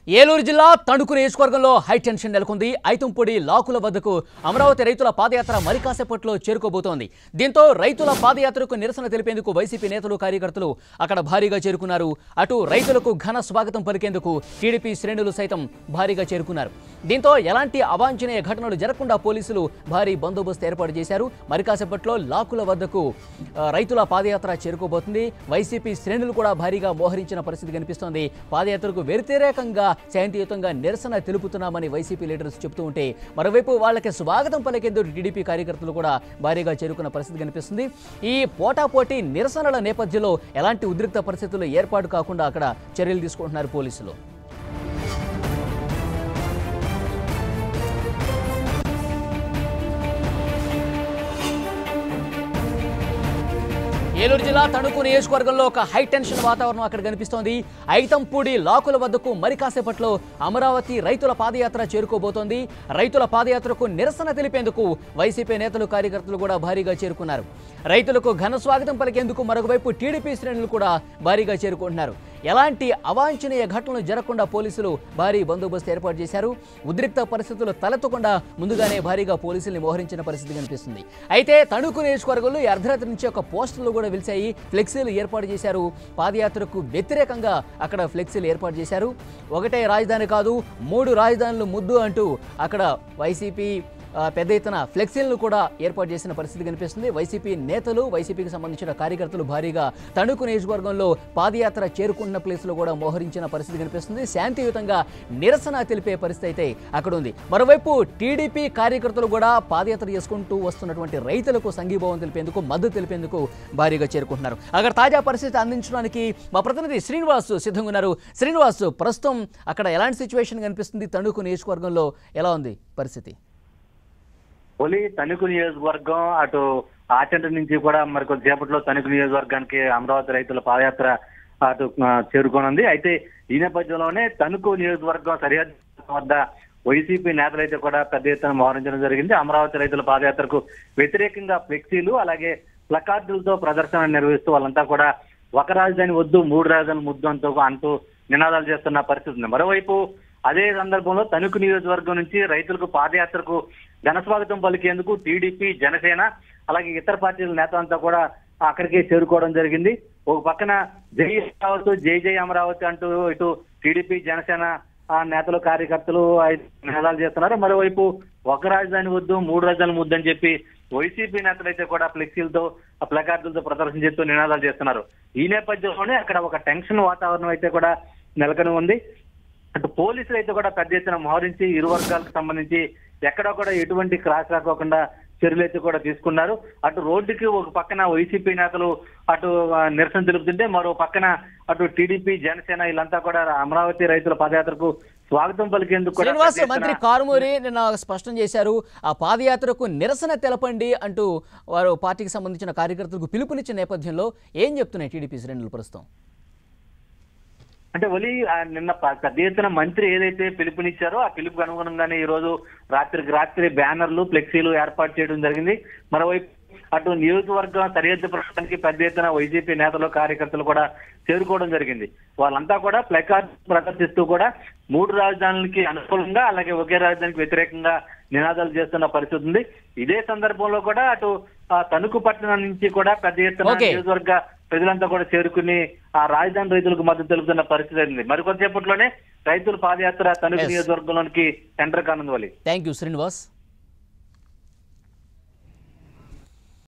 ఏలూరు జిల్లా తణుకు నియోజకవర్గంలో high tension నెలకొంది ఐతుంపొడి లాకుల వద్దకు అమరావతి రైతుల పాదయాత్ర మరి కాసేపట్లో చేరుకోబోతోంది దీంతో రైతుల పాదయాత్రకు నిరసన తెలిపేందుకు వైసీపీ నేతలు కార్యకర్తలు అక్కడ భారీగా చేరుకున్నారు అటు రైతులకు ఘన స్వాగతం పలికేందుకు టీడీపీ శ్రేణులు సైతం భారీగా చేరుకున్నారు దీంతో ఎలాంటి అవాంఛనీయ ఘటనలు జరగకుండా పోలీసులు భారీ బందోబస్తు ఏర్పాటు చేశారు మరి కాసేపట్లో లాకుల వద్దకు ఆ, రైతుల పాదయాత్ర చేరుకోబోతుంది వైసీపీ శ్రేణులు కూడా భారీగా మోహరించిన పరిస్థితి కనిపిస్తోంది పాదయాత్రకు వ్యతిరేకంగా శాంతియుతంగా నిరసన తెలుపుతున్నామని వైసీపీ లీడర్స్ చెబుతూ ఉంటే మరోవైపు వాళ్ళకి స్వాగతం పలికేందుకు టీడీపీ కార్యకర్తలు కూడా భారీగా చేరుకున్న పరిస్థితి కనిపిస్తుంది ఈ పోటాపోటీ నిరసనల నేపథ్యంలో ఎలాంటి ఉద్రిక్త పరిస్థితులు ఏర్పాటు కాకుండా అక్కడ చర్యలు తీసుకుంటున్నారు పోలీసులు ఏలూరు జిల్లా తణుకు నియోజకవర్గంలో ఒక హై టెన్షన్ వాతావరణం అక్కడ కనిపిస్తోంది ఐతంపూడి లాకుల వద్దకు మరి కాసేపట్లో అమరావతి రైతుల పాదయాత్ర చేరుకోబోతోంది రైతుల పాదయాత్రకు నిరసన తెలిపేందుకు వైసీపీ నేతలు కార్యకర్తలు కూడా భారీగా చేరుకున్నారు రైతులకు ఘన స్వాగతం పలికేందుకు మరొకవైపు టీడీపీ శ్రేణులు కూడా భారీగా చేరుకుంటున్నారు ఎలాంటి అవాంఛనీయ ఘటనలు జరగకుండా పోలీసులు భారీ బందోబస్తు ఏర్పాటు చేశారు ఉద్రిక్త పరిస్థితులు తలెత్తకుండా ముందుగానే భారీగా పోలీసుల్ని మోహరించిన పరిస్థితి కనిపిస్తుంది అయితే తణుకు నియోజకవర్గంలో ఈ అర్ధరాత్రి నుంచి ఒక పోస్టులు కూడా వెలిశాయి ఫ్లెక్సీలు ఏర్పాటు చేశారు పాదయాత్రకు వ్యతిరేకంగా అక్కడ ఫ్లెక్సీలు ఏర్పాటు చేశారు ఒకటే రాజధాని కాదు మూడు రాజధానులు ముద్దు అంటూ అక్కడ వైసీపీ ఆ, పెద్ద ఎత్తున ఫ్లెక్సీలను కూడా ఏర్పాటు చేసిన పరిస్థితి కనిపిస్తుంది వైసీపీ నేతలు వైసీపీకి సంబంధించిన కార్యకర్తలు భారీగా తణుకు నియోజకవర్గంలో పాదయాత్ర చేరుకున్న ప్లేస్లో కూడా మోహరించిన పరిస్థితి కనిపిస్తుంది శాంతియుతంగా నిరసన తెలిపే పరిస్థితి అయితే అక్కడ ఉంది మరోవైపు టీడీపీ కార్యకర్తలు కూడా పాదయాత్ర చేసుకుంటూ వస్తున్నటువంటి రైతులకు సంఘీభావం తెలిపేందుకు మద్దతు తెలిపేందుకు భారీగా చేరుకుంటున్నారు అక్కడ తాజా పరిస్థితి అందించడానికి మా ప్రతినిధి శ్రీనివాస్ సిద్ధంగా ఉన్నారు శ్రీనివాస్ ప్రస్తుతం అక్కడ ఎలాంటి సిచ్యువేషన్ కనిపిస్తుంది తణుకు నియోజకవర్గంలో ఎలా ఉంది పరిస్థితి ఒలి తణుకు నియోజకవర్గం అటు ఆచంట నుంచి కూడా మరి కొద్దిసేపట్లో తణుకు నియోజకవర్గానికి అమరావతి రైతుల పాదయాత్ర అటు ఆ, చేరుకోనుంది అయితే ఈ నేపథ్యంలోనే తణుకు నియోజకవర్గం సరిహద్దు వద్ద వైసీపీ నేతలైతే కూడా పెద్ద ఎత్తున మోహరించడం జరిగింది అమరావతి రైతుల పాదయాత్రకు వ్యతిరేకంగా ఫ్లెక్సీలు అలాగే ప్లకార్డులతో ప్రదర్శన నిర్వహిస్తూ వాళ్ళంతా కూడా ఒక రాజధాని వద్దు మూడు రాజధాని ముద్దు అంటూ అంటూ నినాదాలు చేస్తున్న పరిస్థితి ఉంది మరోవైపు అదే సందర్భంలో తణుకు నియోజకవర్గం నుంచి రైతులకు పాదయాత్రకు ఘనస్వాగతం పలికేందుకు టీడీపీ జనసేన అలాగే ఇతర పార్టీల నేతలంతా కూడా అక్కడికే చేరుకోవడం జరిగింది ఒక పక్కన జై అమరావతి జై జై అమరావతి అంటూ ఇటు టీడీపీ జనసేన ఆ నేతలు కార్యకర్తలు ఐ- నినాదాలు చేస్తున్నారు మరోవైపు ఒక రాజధాని వద్దు మూడు రాజధాని ముద్దు అని చెప్పి వైసీపీ నేతలు అయితే కూడా ఫ్లెక్సీలతో ఆ ప్లకార్డులతో ప్రదర్శన చేస్తూ నినాదాలు చేస్తున్నారు ఈ నేపథ్యంలోనే అక్కడ ఒక టెన్షన్ వాతావరణం అయితే కూడా నెలకొని ఉంది అటు పోలీసులు అయితే కూడా పెద్ద ఎత్తున మోహరించి ఇరు వర్గాలకు సంబంధించి ఎక్కడా కూడా ఎటువంటి క్రాస్ రాకోకుండా చర్యలు అయితే కూడా తీసుకున్నారు అటు రోడ్డుకి ఒక పక్కన వైసీపీ నేతలు అటు ఆ, నిరసన తెలుపుతుంటే మరో పక్కన అటు టీడీపీ జనసేన వీళ్ళంతా కూడా అమరావతి రైతుల పాదయాత్రకు స్వాగతం పలికేందుకు కూడా శ్రీనివాస్ పెద్ద ఎత్తున- మంత్రి కారుమూరి నిన్న స్పష్టం చేశారు ఆ పాదయాత్రకు నిరసన తెలపండి అంటూ వారు పార్టీకి సంబంధించిన కార్యకర్తలకు పిలుపునిచ్చిన నేపథ్యంలో ఏం చెప్తున్నాయి టీడీపీ శ్రేణులు ప్రస్తుతం అంటే ఒలి ఆ నిన్న ప- పెద్ద ఎత్తున మంత్రి ఏదైతే పిలుపునిచ్చారో ఆ పిలుపుకు అనుగుణంగానే ఈ రోజు రాత్రికి రాత్రి బ్యానర్లు ఫ్లెక్సీలు ఏర్పాటు చేయడం జరిగింది మరోవైపు అటు నియోజకవర్గం సరిహద్దు ప్రాంతానికి పెద్ద ఎత్తున వైసీపీ నేతలు కార్యకర్తలు కూడా చేరుకోవడం జరిగింది వాళ్ళంతా కూడా ప్లకార్డ్ ప్రదర్శిస్తూ కూడా మూడు రాజధానులకి అనుకూలంగా అలాగే ఒకే రాజధానికి వ్యతిరేకంగా నినాదాలు చేస్తున్న పరిస్థితి ఉంది ఇదే సందర్భంలో కూడా అటు ఆ, తణుకు పట్టణం నుంచి కూడా పెద్ద ఎత్తున Okay. నియోజకవర్గ ప్రజలంతా కూడా చేరుకుని ఆ రాజధాని రైతులకు మద్దతు తెలుపుతున్న పరిస్థితి ఉంది మరికొద్దిసేపట్లోనే రైతుల పాదయాత్ర తణుకు Yes. నియోజకవర్గంలోనికి ఎంటర్ కానుంది వాళ్ళు థ్యాంక్ యూ శ్రీనివాస్